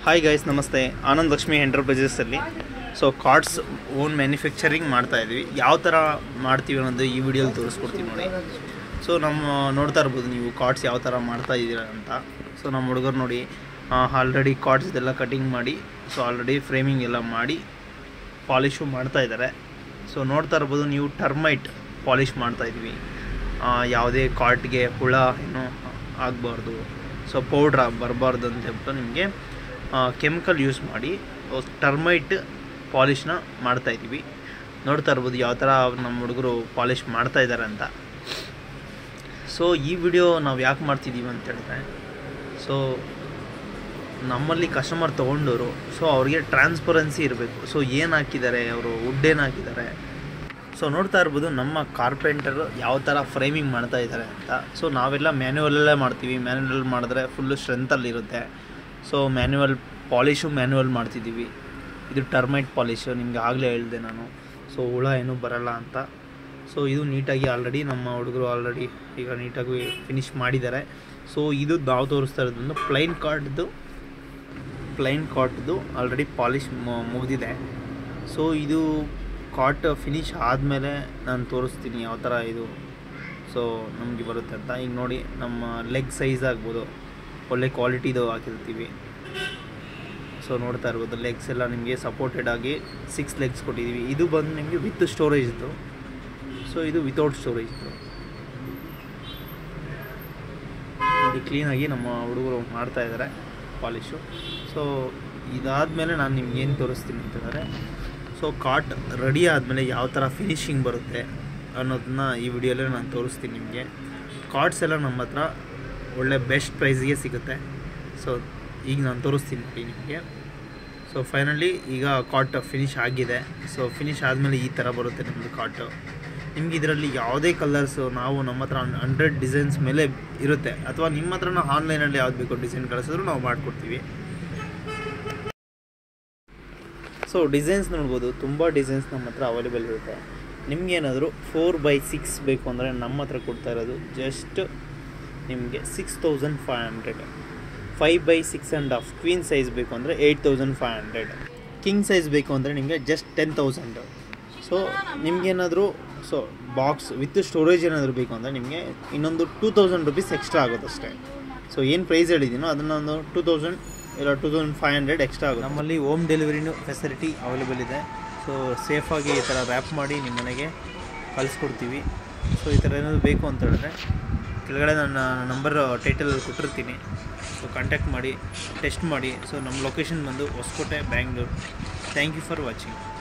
hi guys ನಮಸ್ತೆ ಆನಂದ್ ಲಕ್ಷ್ಮಿ ಎಂಟರ್ಪ್ರೈಸಸಲ್ಲಿ so cots own manufacturing ಮಾಡ್ತಾ ಇದ್ವಿ ಯಾವ ಥರ ಮಾಡ್ತೀವಿ ಅನ್ನೋದು ಈ ವಿಡಿಯೋಲಿ ತೋರಿಸ್ಕೊಡ್ತೀವಿ ನೋಡಿ ಸೊ ನಮ್ಮ ನೋಡ್ತಾ ಇರ್ಬೋದು ನೀವು ಕಾರ್ಡ್ಸ್ ಯಾವ ಥರ ಮಾಡ್ತಾ ಇದ್ದೀರಾ ಅಂತ ಸೊ ನಮ್ಮ ಹುಡುಗರು ನೋಡಿ ಆಲ್ರೆಡಿ ಕಾರ್ಡ್ಸ್ ಇದೆಲ್ಲ ಕಟಿಂಗ್ ಮಾಡಿ ಸೊ ಆಲ್ರೆಡಿ ಫ್ರೇಮಿಂಗ್ ಎಲ್ಲ ಮಾಡಿ ಪಾಲಿಶು ಮಾಡ್ತಾ ಇದ್ದಾರೆ ಸೊ ನೋಡ್ತಾ ಇರ್ಬೋದು ನೀವು ಟರ್ಮೈಟ್ ಪಾಲಿಷ್ ಮಾಡ್ತಾ ಇದ್ವಿ ಆ, ಯಾವುದೇ ಕಾರ್ಟ್ಗೆ ಹುಳ ಏನೋ ಆಗಬಾರ್ದು ಸೊ ಪೌಡ್ರ ಬರಬಾರ್ದು ಅಂತ ಹೇಳ್ಬಿಟ್ಟು ನಿಮಗೆ ಕೆಮಿಕಲ್ ಯೂಸ್ ಮಾಡಿ ಟರ್ಮೈಟ್ ಪಾಲಿಷ್ನ ಮಾಡ್ತಾ ಇದ್ದೀವಿ ನೋಡ್ತಾ ಇರ್ಬೋದು ಯಾವ ಥರ ನಮ್ಮ ಹುಡುಗರು ಪಾಲಿಷ್ ಮಾಡ್ತಾ ಇದ್ದಾರೆ ಅಂತ ಸೊ ಈ ವಿಡಿಯೋ ನಾವು ಯಾಕೆ ಮಾಡ್ತಿದ್ದೀವಿ ಅಂತ ಹೇಳಿದ್ರೆ ಸೊ ನಮ್ಮಲ್ಲಿ ಕಸ್ಟಮರ್ ತೊಗೊಂಡವರು ಸೊ ಅವ್ರಿಗೆ ಟ್ರಾನ್ಸ್ಪರೆನ್ಸಿ ಇರಬೇಕು ಸೊ ಏನು ಹಾಕಿದ್ದಾರೆ ಅವರು ವುಡ್ ಏನು ಹಾಕಿದ್ದಾರೆ ಸೊ ನೋಡ್ತಾ ಇರ್ಬೋದು ನಮ್ಮ ಕಾರ್ಪೆಂಟರ್ ಯಾವ ಥರ ಫ್ರೇಮಿಂಗ್ ಮಾಡ್ತಾ ಇದ್ದಾರೆ ಅಂತ ಸೊ ನಾವೆಲ್ಲ ಮ್ಯಾನ್ಯುವಲಲ್ಲೇ ಮಾಡ್ತೀವಿ ಮ್ಯಾನ್ಯುವಲ್ ಮಾಡಿದ್ರೆ ಫುಲ್ಲು ಸ್ಟ್ರೆಂತಲ್ಲಿ ಇರುತ್ತೆ ಸೊ ಮ್ಯಾನ್ಯುವಲ್ ಪಾಲಿಶು ಮ್ಯಾನ್ಯುವಲ್ ಮಾಡ್ತಿದ್ದೀವಿ ಇದು ಟರ್ಮೈಟ್ ಪಾಲಿಶು ನಿಮಗೆ ಆಗಲೇ ಹೇಳಿದೆ ನಾನು ಸೊ ಹುಳ ಏನೂ ಬರಲ್ಲ ಅಂತ ಸೊ ಇದು ನೀಟಾಗಿ ಆಲ್ರೆಡಿ ನಮ್ಮ ಹುಡುಗರು ಆಲ್ರೆಡಿ ಈಗ ನೀಟಾಗಿ ಫಿನಿಶ್ ಮಾಡಿದ್ದಾರೆ ಸೊ ಇದು ನಾವು ತೋರಿಸ್ತಾ ಇರೋದೊಂದು ಪ್ಲೈನ್ ಕಾರ್ಡ್ದು ಪ್ಲೈನ್ ಕಾಟ್ದು ಆಲ್ರೆಡಿ ಪಾಲಿಶ್ ಮುಗಿದಿದೆ ಸೊ ಇದು ಕಾಟ್ ಫಿನಿಶ್ ಆದಮೇಲೆ ನಾನು ತೋರಿಸ್ತೀನಿ ಯಾವ ಥರ ಇದು ಸೊ ನಮಗೆ ಬರುತ್ತೆ ಅಂತ ಈಗ ನೋಡಿ ನಮ್ಮ ಲೆಗ್ ಸೈಜ್ ಆಗ್ಬೋದು ಒಳ್ಳೆ ಕ್ವಾಲಿಟಿದು ಹಾಕಿರ್ತೀವಿ ಸೊ ನೋಡ್ತಾ ಇರ್ಬೋದು ಲೆಗ್ಸ್ ಎಲ್ಲ ನಿಮಗೆ ಸಪೋರ್ಟೆಡ್ ಆಗಿ ಸಿಕ್ಸ್ ಲೆಗ್ಸ್ ಕೊಟ್ಟಿದ್ದೀವಿ ಇದು ಬಂದು ನಿಮಗೆ ವಿತ್ ಸ್ಟೋರೇಜ್ದು ಸೊ ಇದು ವಿತೌಟ್ ಸ್ಟೋರೇಜ್ದು ನೋಡಿ ಕ್ಲೀನಾಗಿ ನಮ್ಮ ಹುಡುಗರು ಮಾಡ್ತಾ ಇದ್ದಾರೆ ಪಾಲಿಶು ಸೊ ಇದಾದಮೇಲೆ ನಾನು ನಿಮ್ಗೆ ಏನು ತೋರಿಸ್ತೀನಿ ಅಂತಂದರೆ ಸೊ ಕಾಟ್ ರೆಡಿ ಆದಮೇಲೆ ಯಾವ ಥರ ಫಿನಿಶಿಂಗ್ ಬರುತ್ತೆ ಅನ್ನೋದನ್ನ ಈ ವಿಡಿಯೋಲ್ಲೇ ನಾನು ತೋರಿಸ್ತೀನಿ ನಿಮಗೆ ಕಾರ್ಡ್ಸ್ ಎಲ್ಲ ನಮ್ಮ ಹತ್ರ ಒಳ್ಳೆ ಬೆಸ್ಟ್ ಪ್ರೈಸ್ಗೆ ಸಿಗುತ್ತೆ ಸೊ ಈಗ ನಾನು ತೋರಿಸ್ತೀನಿ ನೋಡಿ ನಿಮಗೆ ಸೊ ಫೈನಲಿ ಈಗ ಕಾಟ್ ಫಿನಿಶ್ ಆಗಿದೆ ಸೊ ಫಿನಿಶ್ ಆದಮೇಲೆ ಈ ಥರ ಬರುತ್ತೆ ನಮ್ಮದು ಕಾಟು ನಿಮ್ಗೆ ಇದರಲ್ಲಿ ಯಾವುದೇ ಕಲರ್ಸು ನಾವು ನಮ್ಮ ಹತ್ರ ಹಂಡ್ರೆಡ್ ಡಿಸೈನ್ಸ್ ಮೇಲೆ ಇರುತ್ತೆ ಅಥವಾ ನಿಮ್ಮ ಹತ್ರನ ಆನ್ಲೈನಲ್ಲಿ ಯಾವ್ದು ಬೇಕೋ ಡಿಸೈನ್ ಕಳಿಸಿದ್ರು ನಾವು ಮಾಡಿಕೊಡ್ತೀವಿ ಸೊ ಡಿಸೈನ್ಸ್ ನೋಡ್ಬೋದು ತುಂಬ ಡಿಸೈನ್ಸ್ ನಮ್ಮ ಹತ್ರ ಅವೈಲೇಬಲ್ ಇರುತ್ತೆ ನಿಮಗೇನಾದರೂ ಫೋರ್ ಬೈ ಸಿಕ್ಸ್ ಬೇಕು ಅಂದರೆ ನಮ್ಮ ಹತ್ರ ಕೊಡ್ತಾ ಇರೋದು ಜಸ್ಟ್ ನಿಮಗೆ six thousand five hundred five by six and half queen size ಬೇಕು ಅಂದರೆ eight thousand five hundred king size ಬೇಕು ಅಂದರೆ ನಿಮಗೆ ಜಸ್ಟ್ ಟೆನ್ ತೌಸಂಡ್ ಸೊ ನಿಮಗೇನಾದರೂ ಸೊ ಬಾಕ್ಸ್ ವಿತ್ ಸ್ಟೋರೇಜ್ ಏನಾದರೂ ಬೇಕು ಅಂದರೆ ನಿಮಗೆ ಇನ್ನೊಂದು ಟೂ ತೌಸಂಡ್ ರುಪೀಸ್ ಎಕ್ಸ್ಟ್ರಾ ಆಗುತ್ತೆ ಅಷ್ಟೇ ಸೊ ಏನು ಪ್ರೈಸ್ ಹೇಳಿದ್ದೀನೋ ಅದನ್ನು ಒಂದು ಟೂ ತೌಸಂಡ್ ಇಲ್ಲ two thousand five hundred extra ಆಗುತ್ತೆ ನಮ್ಮಲ್ಲಿ ಹೋಮ್ ಡೆಲಿವರಿನೂ ಫೆಸಿಲಿಟಿ ಅವೈಲೇಬಲ್ ಇದೆ ಸೊ ಸೇಫಾಗಿ ಈ ಥರ ರ್ಯಾಪ್ ಮಾಡಿ ನಿಮ್ಮ ಮನೆಗೆ ಕಳಿಸ್ಕೊಡ್ತೀವಿ ಸೊ ಈ ಥರ ಏನಾದರೂ ಬೇಕು ಅಂತ ಹೇಳಿದ್ರೆ ಕೆಳಗಡೆ ನನ್ನ ನಂಬರ್ ಟೈಟಲಲ್ಲಿ ಕೊಟ್ಟಿರ್ತೀನಿ ಸೊ ಕಾಂಟ್ಯಾಕ್ಟ್ ಮಾಡಿ ಟೆಸ್ಟ್ ಮಾಡಿ ಸೊ ನಮ್ಮ ಲೊಕೇಶನ್ ಬಂದು Hosakote Bangalore thank you for watching